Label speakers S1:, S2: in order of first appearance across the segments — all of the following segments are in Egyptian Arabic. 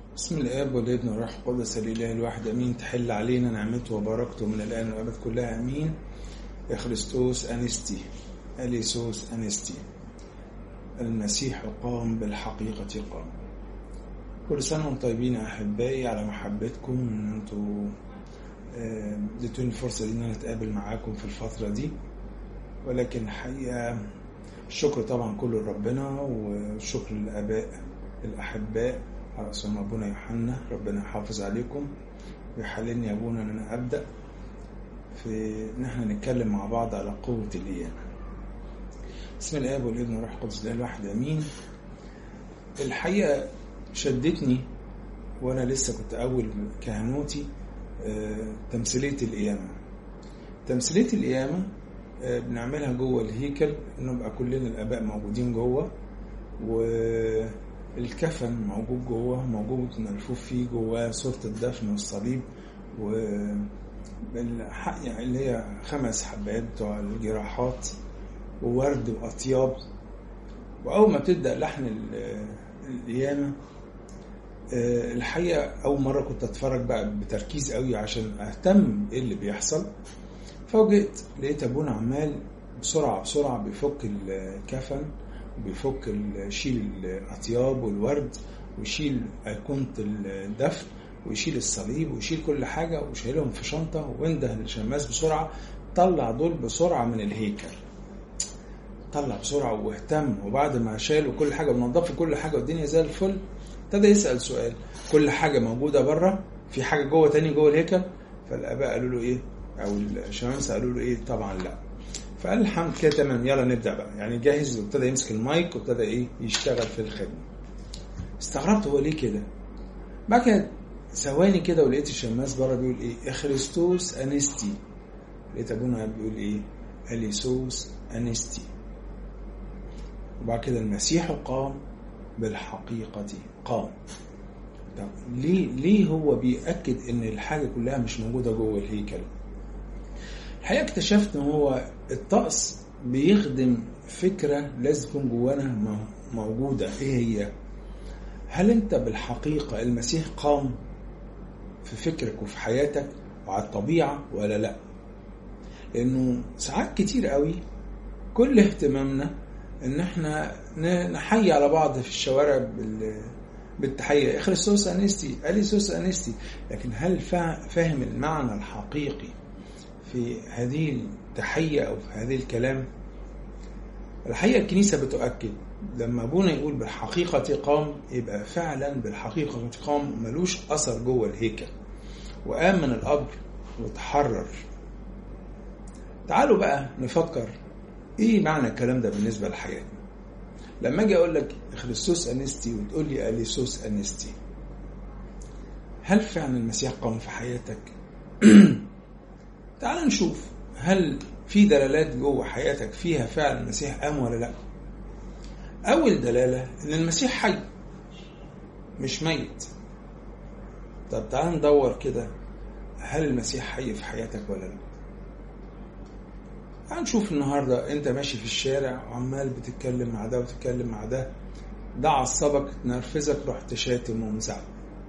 S1: بسم الاب والابن والروح القدس الاله الواحد امين تحل علينا نعمته وبركته من الان والابد كلها امين يا خريستوس انستي اليسوس انستي المسيح قام بالحقيقه قام كل سنه وانتم طيبين يا احبائي على محبتكم ان انتوا اديتوني الفرصه دي ان انا اتقابل معاكم في الفتره دي ولكن الحقيقه الشكر طبعا كله لربنا والشكر للاباء الاحباء على رأسهم أبونا يوحنا ربنا يحافظ عليكم ويحللني يا أبونا إن أنا أبدأ في إن إحنا نتكلم مع بعض على قوة الإيمان. بسم الآب والابن والروح القدس الله الواحد آمين. الحقيقة شدتني وأنا لسه كنت أول كهنوتي تمثيلية القيامة. تمثيلية القيامة بنعملها جوه الهيكل نبقى كلنا الآباء موجودين جوه و الكفن موجود جوه موجود ملفوف فيه جواه صورة الدفن والصليب و يعني اللي هي خمس حبات بتوع الجراحات وورد وأطياب وأول ما بتبدأ لحن القيامة الحقيقة أول مرة كنت أتفرج بقى بتركيز قوي عشان أهتم إيه اللي بيحصل فوجئت لقيت أبونا عمال بسرعة بسرعة بيفك الكفن وبيفك يشيل الاطياب والورد ويشيل ايقونه الدفن ويشيل الصليب ويشيل كل حاجه وشايلهم في شنطه وانده الشماس بسرعه طلع دول بسرعه من الهيكل طلع بسرعه واهتم وبعد ما شالوا كل حاجه ونضفوا كل حاجه والدنيا زي الفل ابتدى يسال سؤال كل حاجه موجوده بره في حاجه جوه تاني جوه الهيكل فالاباء قالوا له ايه او الشمامسه قالوا له ايه طبعا لا فقال الحمد كده تمام يلا نبدا بقى يعني جاهز وابتدى يمسك المايك وابتدى ايه يشتغل في الخدمه استغربت هو ليه كده بعد كده ثواني كده ولقيت الشماس بره بيقول ايه اخريستوس انستي لقيت ابونا بيقول ايه اليسوس انستي وبعد كده المسيح قام بالحقيقة قام طب ليه ليه هو بيأكد ان الحاجة كلها مش موجودة جوه الهيكل الحقيقة اكتشفت ان هو الطقس بيخدم فكرة لازم تكون جوانا موجودة ايه هي هل انت بالحقيقة المسيح قام في فكرك وفي حياتك وعلى الطبيعة ولا لا لانه ساعات كتير قوي كل اهتمامنا ان احنا نحيي على بعض في الشوارع بالتحية خريستوس انستي اليسوس انستي لكن هل فاهم المعنى الحقيقي في هذه التحية أو في هذه الكلام الحقيقة الكنيسة بتؤكد لما أبونا يقول بالحقيقة قام يبقى فعلا بالحقيقة قام ملوش أثر جوه الهيكل وقام من القبر وتحرر تعالوا بقى نفكر ايه معنى الكلام ده بالنسبة لحياتنا لما اجي اقول لك خريستوس انستي وتقول لي اليسوس انستي هل فعلا المسيح قام في حياتك تعال نشوف هل في دلالات جوه حياتك فيها فعلا المسيح قام ولا لا اول دلاله ان المسيح حي مش ميت طب تعال ندور كده هل المسيح حي في حياتك ولا لا تعال نشوف النهارده انت ماشي في الشارع وعمال بتتكلم مع ده وتتكلم مع ده ده عصبك تنرفزك رحت شاتم ومزعل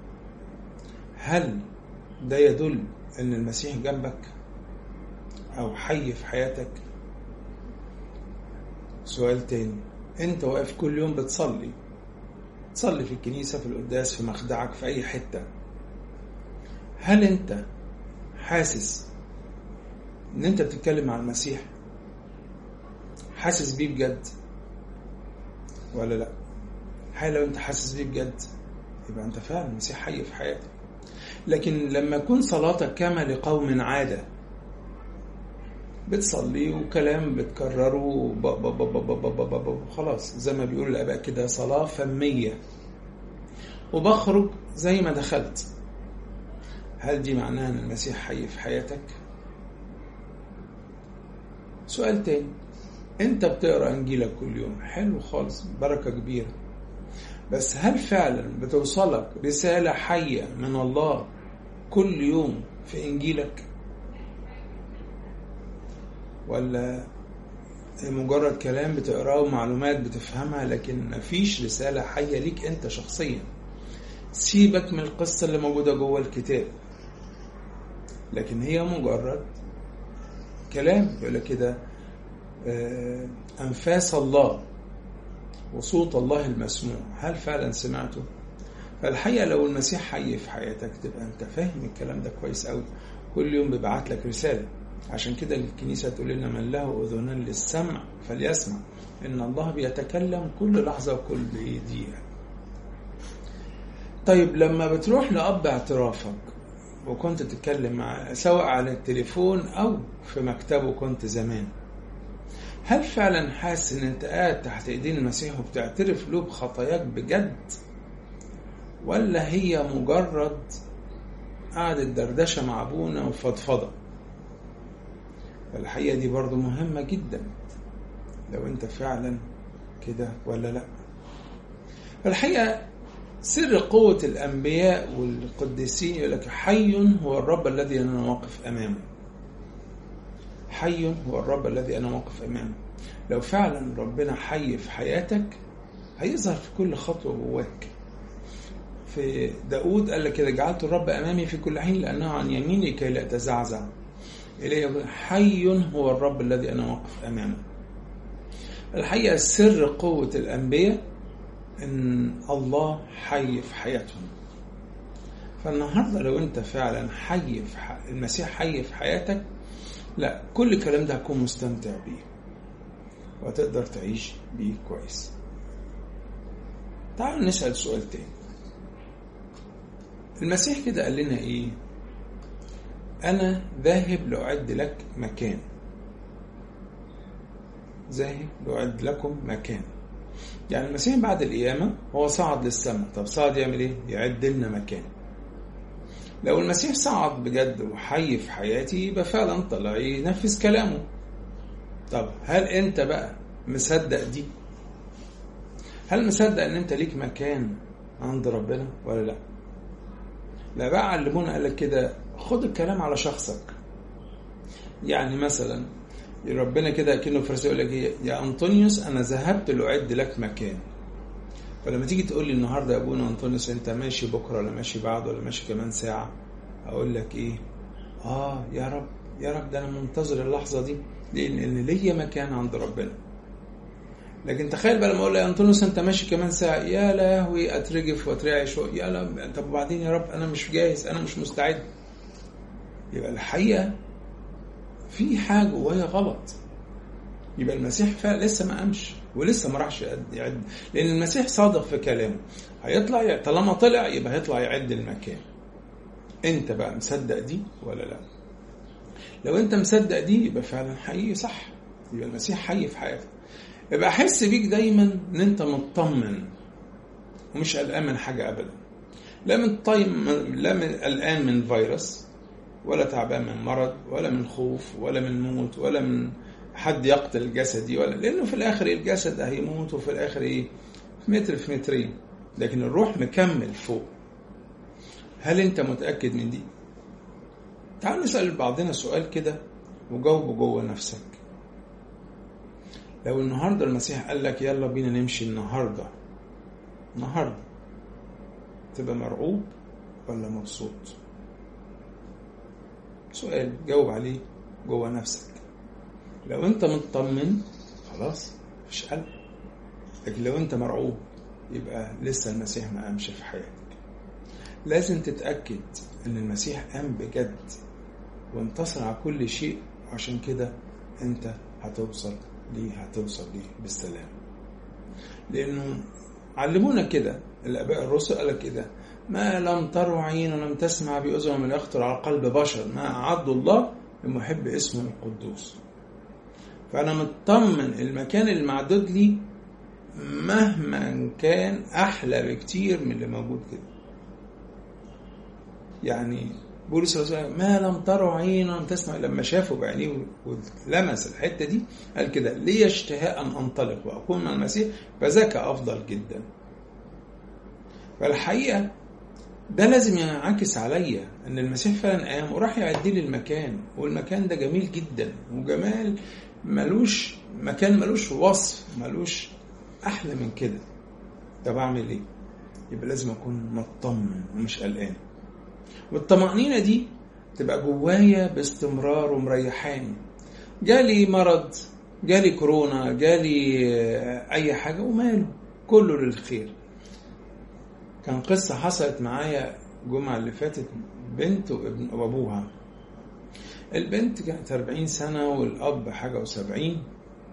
S1: هل ده يدل ان المسيح جنبك او حي في حياتك سؤال تاني انت واقف كل يوم بتصلي تصلي في الكنيسة في القداس في مخدعك في اي حتة هل انت حاسس ان انت بتتكلم مع المسيح حاسس بيه بجد ولا لا هل لو انت حاسس بيه بجد يبقى انت فعلا المسيح حي في حياتك لكن لما يكون صلاتك كما لقوم عاده بتصلي وكلام بتكرره خلاص زي ما بيقول الاباء كده صلاه فميه وبخرج زي ما دخلت هل دي معناها ان المسيح حي في حياتك سؤال تاني انت بتقرا انجيلك كل يوم حلو خالص بركه كبيره بس هل فعلا بتوصلك رساله حيه من الله كل يوم في انجيلك ولا مجرد كلام بتقراه ومعلومات بتفهمها لكن مفيش رسالة حية ليك أنت شخصيا سيبك من القصة اللي موجودة جوه الكتاب لكن هي مجرد كلام يقول لك كده آه، أنفاس الله وصوت الله المسموع هل فعلا سمعته؟ فالحقيقة لو المسيح حي في حياتك تبقى أنت فاهم الكلام ده كويس قوي كل يوم بيبعت لك رسالة عشان كده الكنيسة تقول لنا من له أذنان للسمع فليسمع إن الله بيتكلم كل لحظة وكل دقيقة طيب لما بتروح لأب اعترافك وكنت تتكلم معاه سواء على التليفون أو في مكتبه كنت زمان هل فعلا حاسس ان انت قاعد تحت ايدين المسيح وبتعترف له بخطاياك بجد ولا هي مجرد قعدة دردشة مع ابونا وفضفضة الحقيقة دي برضو مهمة جدا لو انت فعلا كده ولا لا الحقيقة سر قوة الأنبياء والقديسين يقول لك حي هو الرب الذي أنا واقف أمامه حي هو الرب الذي أنا واقف أمامه لو فعلا ربنا حي في حياتك هيظهر في كل خطوة جواك في داود قال لك كده جعلت الرب أمامي في كل حين لأنه عن يميني كي لا أتزعزع إليه حي هو الرب الذي أنا واقف أمامه الحقيقة سر قوة الأنبياء إن الله حي في حياتهم فالنهاردة لو أنت فعلا حي في ح... المسيح حي في حياتك لا كل الكلام ده هتكون مستمتع بيه وهتقدر تعيش بيه كويس تعالوا نسأل سؤال تاني المسيح كده قال لنا ايه انا ذاهب لاعد لك مكان ذاهب لاعد لكم مكان يعني المسيح بعد القيامه هو صعد للسماء طب صعد يعمل ايه يعد لنا مكان لو المسيح صعد بجد وحي في حياتي يبقى فعلا طلع ينفذ كلامه طب هل انت بقى مصدق دي هل مصدق ان انت ليك مكان عند ربنا ولا لا لا بقى علمونا قال لك كده خد الكلام على شخصك يعني مثلا ربنا كده كأنه فرس يقول لك ايه يا انطونيوس انا ذهبت لاعد لك مكان فلما تيجي تقول لي النهارده يا ابونا انطونيوس انت ماشي بكره ولا ماشي بعد ولا ماشي كمان ساعه اقول لك ايه اه يا رب يا رب ده انا منتظر اللحظه دي لان ان ليا مكان عند ربنا لكن تخيل بقى لما اقول يا انطونيوس انت ماشي كمان ساعه يا لهوي اترجف واترعش يا لا طب وبعدين يا رب انا مش جاهز انا مش مستعد يبقى الحقيقه في حاجه جوايا غلط يبقى المسيح فعلا لسه ما قامش ولسه ما راحش يعد لان المسيح صادق في كلامه هيطلع طالما طلع يبقى هيطلع يعد المكان انت بقى مصدق دي ولا لا لو انت مصدق دي يبقى فعلا حقيقي صح يبقى المسيح حي في حياتك يبقى احس بيك دايما ان انت مطمن ومش قلقان من حاجه ابدا لا من طيب لا من قلقان من فيروس ولا تعبان من مرض ولا من خوف ولا من موت ولا من حد يقتل جسدي ولا لانه في الاخر الجسد هيموت وفي الاخر ايه في متر في مترين لكن الروح مكمل فوق هل انت متاكد من دي تعال نسال بعضنا سؤال كده وجاوبه جوه نفسك لو النهارده المسيح قال لك يلا بينا نمشي النهارده النهارده تبقى مرعوب ولا مبسوط سؤال جاوب عليه جوه نفسك لو انت مطمن خلاص مفيش قلق لكن لو انت مرعوب يبقى لسه المسيح ما قامش في حياتك لازم تتأكد ان المسيح قام بجد وانتصر على كل شيء عشان كده انت هتوصل ليه هتوصل ليه بالسلام لانه علمونا كده الاباء الرسل قال كده ما لم تروا عين ولم تسمع باذن من يخطر على قلب بشر ما اعد الله لمحب اسمه القدوس فانا مطمن المكان المعدود لي مهما كان احلى بكتير من اللي موجود كده يعني بولس الرسول ما لم تروا عين ولم تسمع لما شافوا بعينيه ولمس الحته دي قال كده لي اشتهاء ان انطلق واكون مع المسيح فذاك افضل جدا فالحقيقه ده لازم ينعكس عليا ان المسيح فعلا قام وراح يعد لي المكان والمكان ده جميل جدا وجمال ملوش مكان ملوش وصف ملوش احلى من كده طب اعمل ايه يبقى لازم اكون مطمن ومش قلقان والطمأنينة دي تبقى جوايا باستمرار ومريحاني جالي مرض جالي كورونا جالي اي حاجة وماله كله للخير كان قصة حصلت معايا الجمعة اللي فاتت بنت وابن وابوها البنت كانت 40 سنة والأب حاجة وسبعين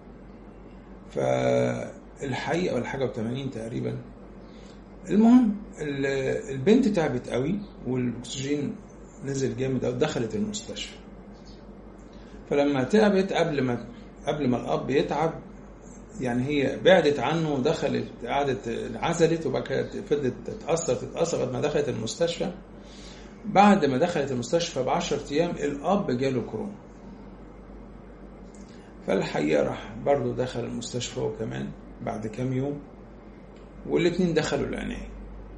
S1: فالحقيقة والحاجة وثمانين تقريبا المهم البنت تعبت قوي والأكسجين نزل جامد أو دخلت المستشفى فلما تعبت قبل ما قبل ما الأب يتعب يعني هي بعدت عنه ودخلت قعدت عزلت وبعد كده فضلت تتأثر تتأثر لغاية ما دخلت المستشفى بعد ما دخلت المستشفى ب 10 ايام الاب جاله كورونا فالحقيقه راح برضه دخل المستشفى هو كمان بعد كام يوم والاتنين دخلوا العناية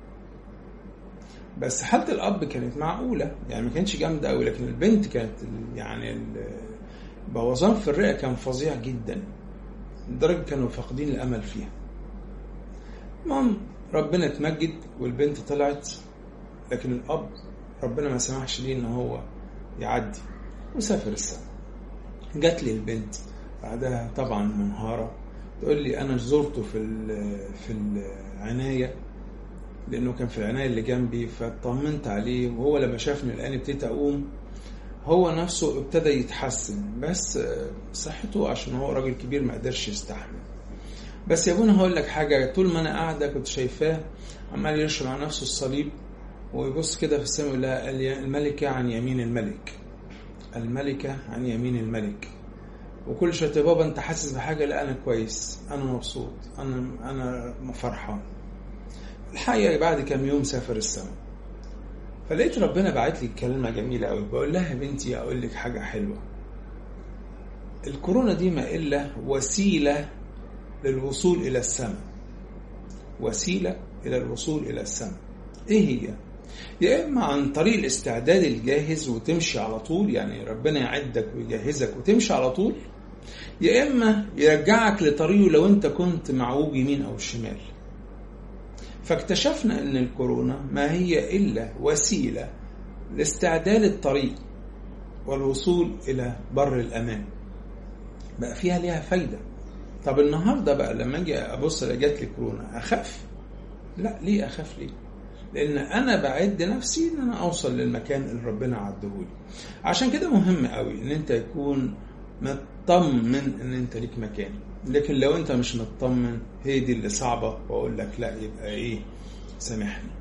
S1: بس حالة الأب كانت معقولة يعني ما كانتش جامدة أوي لكن البنت كانت يعني البوظان في الرئة كان فظيع جدا لدرجة كانوا فاقدين الأمل فيها المهم ربنا اتمجد والبنت طلعت لكن الأب ربنا ما سمحش ليه ان هو يعدي وسافر السما جات لي البنت بعدها طبعا منهاره تقول لي انا زرته في في العنايه لانه كان في العنايه اللي جنبي فاطمنت عليه وهو لما شافني الان ابتديت اقوم هو نفسه ابتدى يتحسن بس صحته عشان هو راجل كبير ما قدرش يستحمل بس يا ابونا هقول لك حاجه طول ما انا قاعده كنت شايفاه عمال يرشم على نفسه الصليب ويبص كده في السماء يقول لها الملكة عن يمين الملك الملكة عن يمين الملك وكل شوية يا بابا انت حاسس بحاجة لا انا كويس انا مبسوط انا انا فرحان الحقيقة بعد كام يوم سافر السماء فلقيت ربنا بعت لي كلمة جميلة قوي بقول لها يا بنتي اقول لك حاجة حلوة الكورونا دي ما الا وسيلة للوصول الى السماء وسيلة الى الوصول الى السماء ايه هي؟ يا اما عن طريق الاستعداد الجاهز وتمشي على طول يعني ربنا يعدك ويجهزك وتمشي على طول يا اما يرجعك لطريقه لو انت كنت معوج يمين او شمال فاكتشفنا ان الكورونا ما هي الا وسيله لاستعداد الطريق والوصول الى بر الامان بقى فيها ليها فايده طب النهارده بقى لما اجي ابص جات لي كورونا اخاف لا ليه اخاف ليه لان انا بعد نفسي ان انا اوصل للمكان اللي ربنا عدهولي عشان كده مهم قوي ان انت يكون مطمن ان انت ليك مكان لكن لو انت مش مطمن هي دي اللي صعبه واقول لك لا يبقى ايه سامحني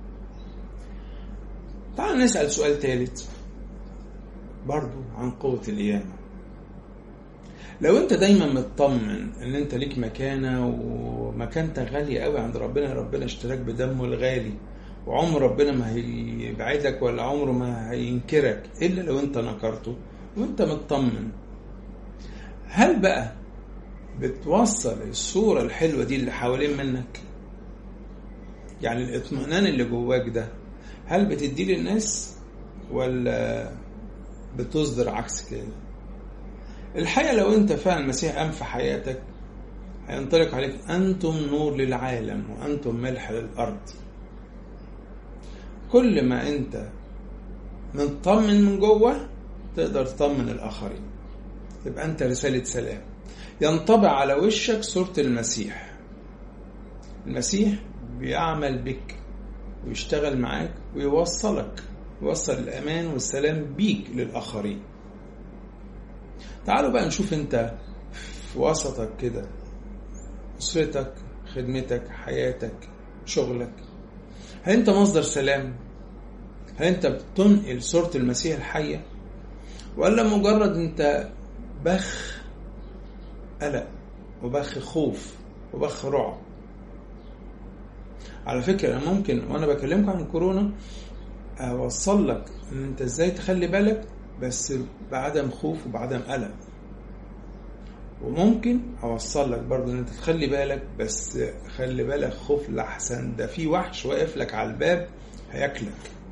S1: تعال نسال سؤال ثالث برضو عن قوه القيامه لو انت دايما مطمن ان انت ليك مكانه ومكانتك غاليه قوي عند ربنا ربنا اشتراك بدمه الغالي وعمر ربنا ما هيبعدك ولا عمره ما هينكرك الا لو انت نكرته وانت مطمن هل بقى بتوصل الصورة الحلوة دي اللي حوالين منك يعني الاطمئنان اللي جواك ده هل بتديه للناس ولا بتصدر عكس كده الحقيقة لو انت فعلا المسيح قام في حياتك هينطلق عليك انتم نور للعالم وانتم ملح للارض كل ما انت مطمن من جوه تقدر تطمن الاخرين تبقى انت رسالة سلام ينطبع على وشك صورة المسيح المسيح بيعمل بك ويشتغل معاك ويوصلك يوصل الأمان والسلام بيك للآخرين تعالوا بقى نشوف انت في وسطك كده أسرتك خدمتك حياتك شغلك هل انت مصدر سلام هل انت بتنقل صورة المسيح الحية ولا مجرد انت بخ قلق وبخ خوف وبخ رعب على فكرة أنا ممكن وأنا بكلمكم عن الكورونا أوصل لك إن أنت إزاي تخلي بالك بس بعدم خوف وبعدم قلق وممكن أوصل لك برضه إن أنت تخلي بالك بس خلي بالك خوف لحسن ده في وحش واقف لك على الباب هياكلك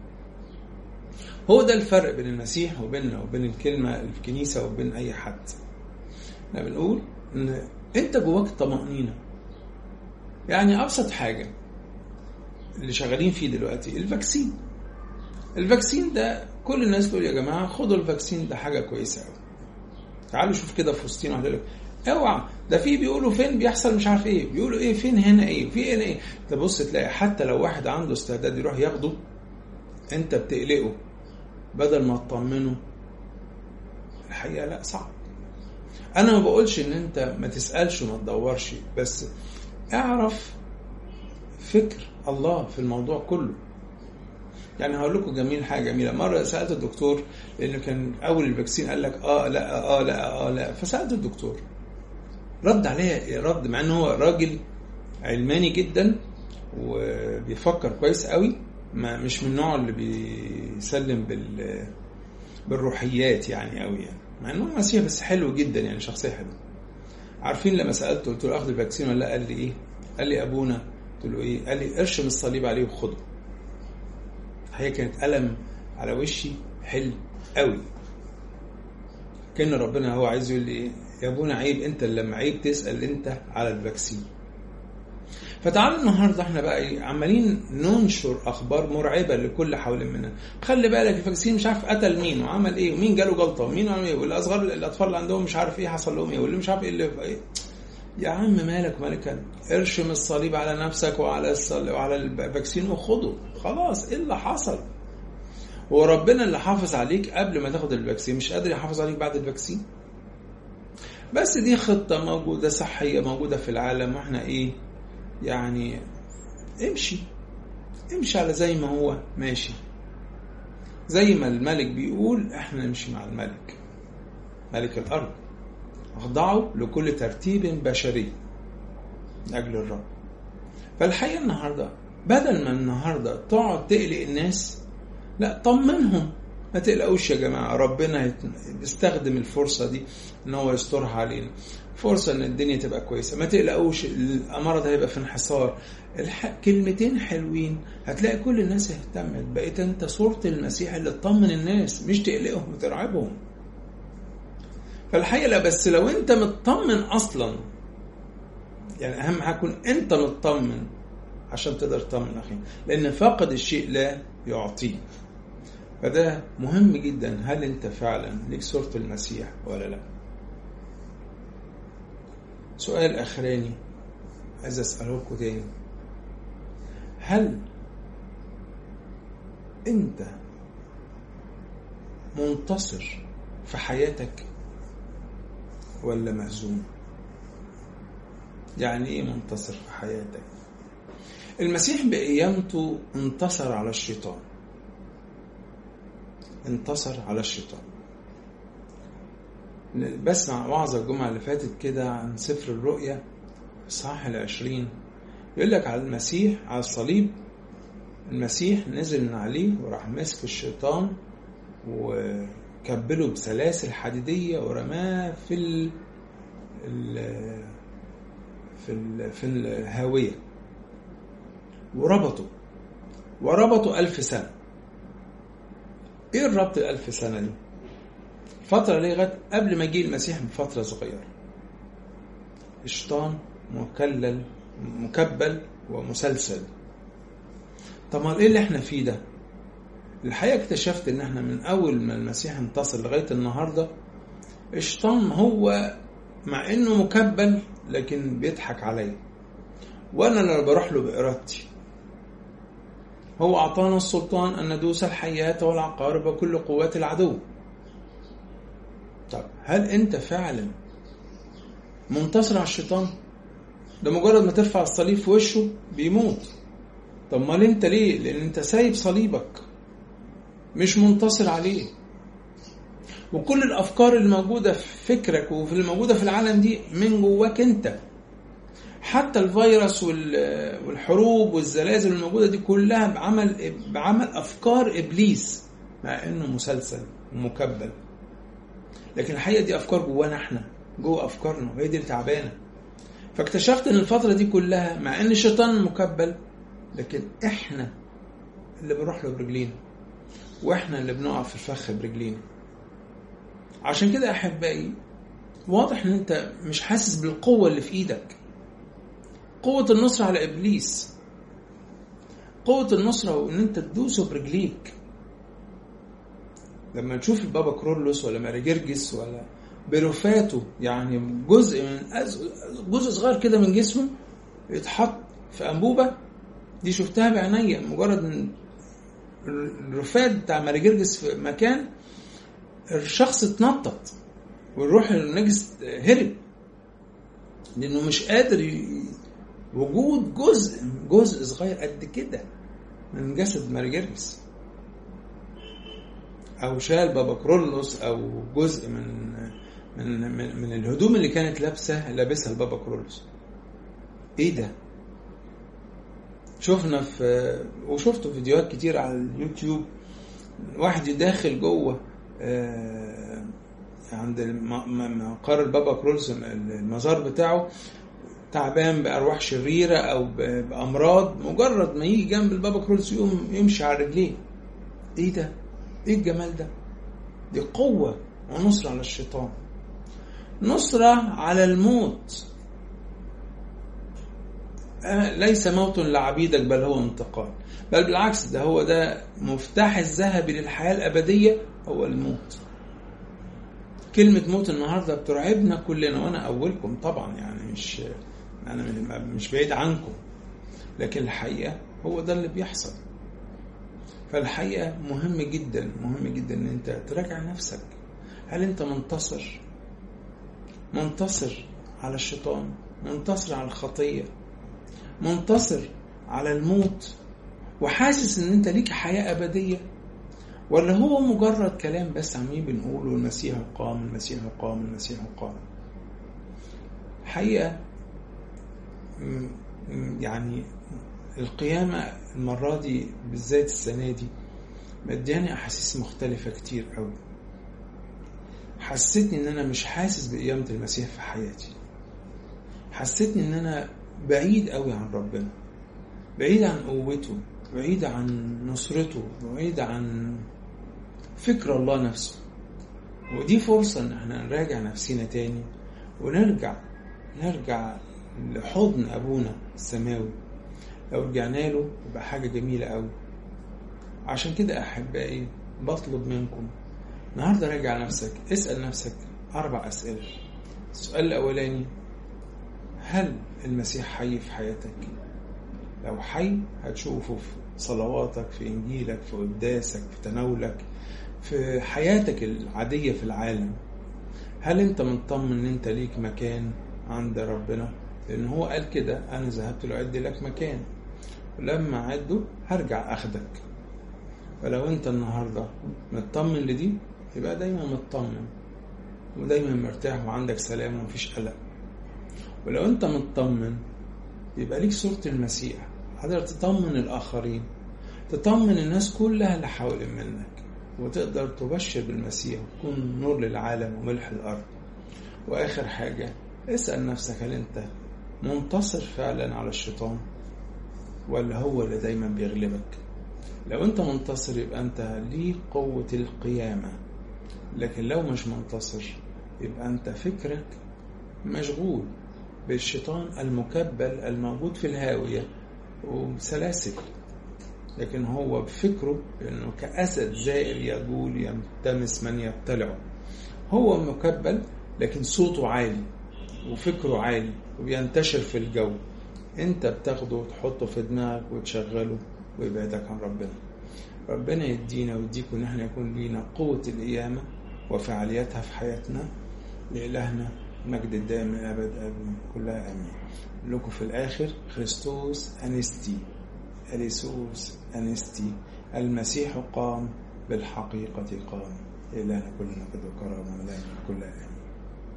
S1: هو ده الفرق بين المسيح وبيننا وبين الكلمة الكنيسة وبين أي حد احنا بنقول ان انت جواك طمأنينة يعني ابسط حاجة اللي شغالين فيه دلوقتي الفاكسين الفاكسين ده كل الناس تقول يا جماعه خدوا الفاكسين ده حاجه كويسه قوي تعالوا شوف كده في وسطينا واحد يقول لك اوعى ده في بيقولوا فين بيحصل مش عارف ايه بيقولوا ايه فين هنا ايه في هنا ايه تبص تلاقي حتى لو واحد عنده استعداد يروح ياخده انت بتقلقه بدل ما تطمنه الحقيقه لا صعب انا ما بقولش ان انت ما تسالش وما تدورش بس اعرف فكر الله في الموضوع كله يعني هقول لكم جميل حاجه جميله مره سالت الدكتور لانه كان اول الفاكسين قال لك اه لا اه لا اه لا فسالت الدكتور رد عليها رد مع ان هو راجل علماني جدا وبيفكر كويس قوي ما مش من النوع اللي بيسلم بال بالروحيات يعني قوي يعني مع انه مسيحي بس حلو جدا يعني شخصيه حلوه عارفين لما سالته قلت له اخذ الفاكسين ولا لا قال لي ايه قال لي ابونا قلت له ايه قال لي ارشم الصليب عليه وخده هي كانت ألم على وشي حلو قوي كان ربنا هو عايز يقول لي ايه يا ابونا عيب انت لما عيب تسال انت على الفاكسين فتعالوا النهارده احنا بقى ايه عمالين ننشر اخبار مرعبه لكل حول منا خلي بالك الفاكسين مش عارف قتل مين وعمل ايه ومين جاله جلطه ومين عمل ايه والاصغر الاطفال اللي عندهم مش عارف ايه حصل لهم ايه واللي مش عارف ايه اللي ايه يا عم مالك مالك ارشم الصليب على نفسك وعلى الصليب وعلى الفاكسين وخده خلاص ايه اللي حصل هو ربنا اللي حافظ عليك قبل ما تاخد الفاكسين مش قادر يحافظ عليك بعد الفاكسين بس دي خطة موجودة صحية موجودة في العالم واحنا ايه يعني امشي امشي على زي ما هو ماشي زي ما الملك بيقول احنا نمشي مع الملك ملك الارض اخضعوا لكل ترتيب بشري لاجل الرب فالحقيقه النهارده بدل ما النهارده تقعد تقلق الناس لا طمنهم ما تقلقوش يا جماعه ربنا بيستخدم الفرصه دي ان هو يسترها علينا فرصه ان الدنيا تبقى كويسه ما تقلقوش المرض هيبقى في انحسار الح... كلمتين حلوين هتلاقي كل الناس اهتمت بقيت انت صوره المسيح اللي تطمن الناس مش تقلقهم وترعبهم فالحقيقه لا بس لو انت مطمن اصلا يعني اهم حاجه تكون انت مطمن عشان تقدر تطمن اخيك لان فقد الشيء لا يعطيه فده مهم جدا هل انت فعلا ليك صورة المسيح ولا لا سؤال اخراني عايز اساله لكم تاني هل انت منتصر في حياتك ولا مهزوم يعني ايه منتصر في حياتك المسيح بقيامته انتصر على الشيطان انتصر على الشيطان بسمع وعظة الجمعة اللي فاتت كده عن سفر الرؤيا الصحاح العشرين يقول لك على المسيح على الصليب المسيح نزل من عليه وراح مسك الشيطان وكبله بسلاسل حديدية ورماه في ال في ال في الهاوية وربطه وربطه ألف سنة ايه الربط الألف سنة دي؟ فترة لغاية قبل ما يجي المسيح بفترة صغيرة. الشيطان مكلل مكبل ومسلسل. طب ما ايه اللي احنا فيه ده؟ الحقيقة اكتشفت ان احنا من اول ما المسيح انتصر لغاية النهاردة الشيطان هو مع انه مكبل لكن بيضحك عليا. وانا اللي بروح له بارادتي. هو أعطانا السلطان أن ندوس الحياة والعقارب وكل قوات العدو طب هل أنت فعلا منتصر على الشيطان ده مجرد ما ترفع الصليب في وشه بيموت طب مال انت ليه لان انت سايب صليبك مش منتصر عليه وكل الافكار اللي موجوده في فكرك وفي اللي موجوده في العالم دي من جواك انت حتى الفيروس والحروب والزلازل الموجودة دي كلها بعمل بعمل أفكار إبليس مع إنه مسلسل ومكبل لكن الحقيقة دي أفكار جوانا إحنا جوه أفكارنا وهي دي اللي تعبانة فاكتشفت إن الفترة دي كلها مع إن الشيطان مكبل لكن إحنا اللي بنروح له برجلينا وإحنا اللي بنقع في الفخ برجلينا عشان كده أحبائي واضح إن أنت مش حاسس بالقوة اللي في إيدك قوة النصر على إبليس قوة النصرة وإن أنت تدوسه برجليك لما تشوف البابا كرولوس ولا ماري جرجس ولا برفاته يعني جزء من جزء صغير كده من جسمه يتحط في أنبوبة دي شفتها بعينيا مجرد ان الرفات بتاع ماري جرجس في مكان الشخص اتنطط والروح النجس هرب لانه مش قادر ي... وجود جزء جزء صغير قد كده من جسد ماري جرجس او شال بابا كرولوس او جزء من من من, من الهدوم اللي كانت لابسه لابسها البابا كرولوس ايه ده شفنا في وشفت فيديوهات كتير على اليوتيوب واحد يداخل جوه عند مقر البابا كرولوس المزار بتاعه تعبان بأرواح شريرة أو بأمراض مجرد ما يجي جنب البابا كرولوس يقوم يمشي على رجليه إيه ده؟ إيه الجمال ده؟ دي قوة ونصرة على الشيطان نصرة على الموت ليس موت لعبيدك بل هو انتقال بل بالعكس ده هو ده مفتاح الذهبي للحياة الأبدية هو الموت كلمة موت النهاردة بترعبنا كلنا وأنا أولكم طبعا يعني مش أنا مش بعيد عنكم لكن الحقيقة هو ده اللي بيحصل فالحقيقة مهم جدا مهم جدا إن أنت تراجع نفسك هل أنت منتصر منتصر على الشيطان منتصر على الخطية منتصر على الموت وحاسس ان انت ليك حياة ابدية ولا هو مجرد كلام بس عمالين بنقوله المسيح قام المسيح قام المسيح قام حقيقة يعني القيامة المرة دي بالذات السنة دي مدياني أحاسيس مختلفة كتير قوي حسيتني إن أنا مش حاسس بقيامة المسيح في حياتي حسيتني إن أنا بعيد قوي عن ربنا بعيد عن قوته بعيد عن نصرته بعيد عن فكر الله نفسه ودي فرصة ان احنا نراجع نفسنا تاني ونرجع نرجع لحضن ابونا السماوي لو رجعنا له يبقى حاجة جميلة قوي عشان كده احبائي بطلب منكم النهاردة راجع نفسك اسأل نفسك أربع أسئلة السؤال الأولاني هل المسيح حي في حياتك لو حي هتشوفه في صلواتك في انجيلك في قداسك في تناولك في حياتك العاديه في العالم هل انت مطمن ان انت ليك مكان عند ربنا لان هو قال كده انا ذهبت لاعد لك مكان ولما اعده هرجع اخدك فلو انت النهارده مطمن لدي يبقى دايما مطمن ودايما مرتاح وعندك سلام ومفيش قلق ولو انت مطمن يبقى ليك صورة المسيح قادر تطمن الآخرين تطمن الناس كلها اللي حوالين منك وتقدر تبشر بالمسيح وتكون نور للعالم وملح الأرض وآخر حاجة اسأل نفسك هل أنت منتصر فعلا على الشيطان ولا هو اللي دايما بيغلبك لو أنت منتصر يبقى أنت ليك قوة القيامة لكن لو مش منتصر يبقى أنت فكرك مشغول بالشيطان المكبل الموجود في الهاوية وسلاسل لكن هو بفكره انه كأسد زائر يقول يلتمس من يبتلعه هو مكبل لكن صوته عالي وفكره عالي وبينتشر في الجو انت بتاخده وتحطه في دماغك وتشغله ويبعدك عن ربنا ربنا يدينا ويديكم ان احنا يكون لينا قوة القيامة وفعالياتها في حياتنا لإلهنا مجد الدائم من الأبد آمين كلها آمين لكم في الآخر خريستوس أنستي أليسوس أنستي المسيح قام بالحقيقة قام إلهنا كلنا قد وكرم ملائكة كلها آمين